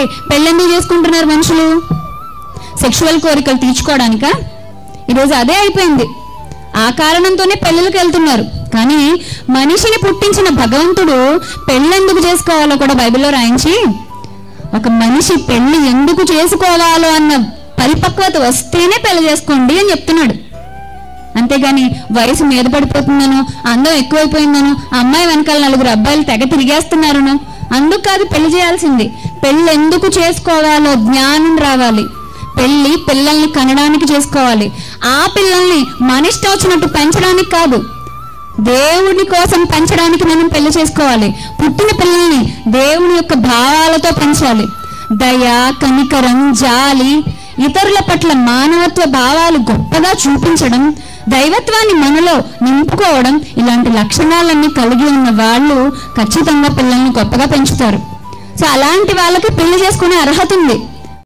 అంటే పెళ్ళెందుకు చేసుకుంటున్నారు మనుషులు సెక్షువల్ కోరికలు తీర్చుకోవడానికా ఈరోజు అదే అయిపోయింది ఆ కారణంతోనే పెళ్ళిళ్ళకి వెళ్తున్నారు కానీ మనిషిని పుట్టించిన భగవంతుడు పెళ్ళెందుకు చేసుకోవాలో కూడా బైబిల్లో రాయించి ఒక మనిషి పెళ్లి ఎందుకు చేసుకోవాలో అన్న పరిపక్వత వస్తేనే పెళ్లి చేసుకోండి అని చెప్తున్నాడు అంతేగాని వయసు మీద పడిపోతుందను అందం ఎక్కువైపోయిందను అమ్మాయి వెనకాల నలుగురు అబ్బాయిలు తెగ తిరిగేస్తున్నారను అందుకు కాదు పెళ్లి చేయాల్సింది పెళ్లి ఎందుకు చేసుకోవాలో జ్ఞానం రావాలి పెళ్లి పిల్లల్ని కనడానికి చేసుకోవాలి ఆ పిల్లల్ని మన ఇష్టం వచ్చినట్టు పెంచడానికి కాదు దేవుని కోసం పెంచడానికి మనం పెళ్లి చేసుకోవాలి పుట్టిన పిల్లల్ని దేవుని యొక్క భావాలతో పెంచాలి దయ కనికరం జాలి ఇతరుల పట్ల మానవత్వ భావాలు గొప్పగా చూపించడం దైవత్వాన్ని మనలో నింపుకోవడం ఇలాంటి లక్షణాలన్నీ కలిగి ఉన్న వాళ్ళు ఖచ్చితంగా పిల్లల్ని గొప్పగా పెంచుతారు సో అలాంటి వాళ్ళకి పెళ్లి చేసుకునే అర్హత ఉంది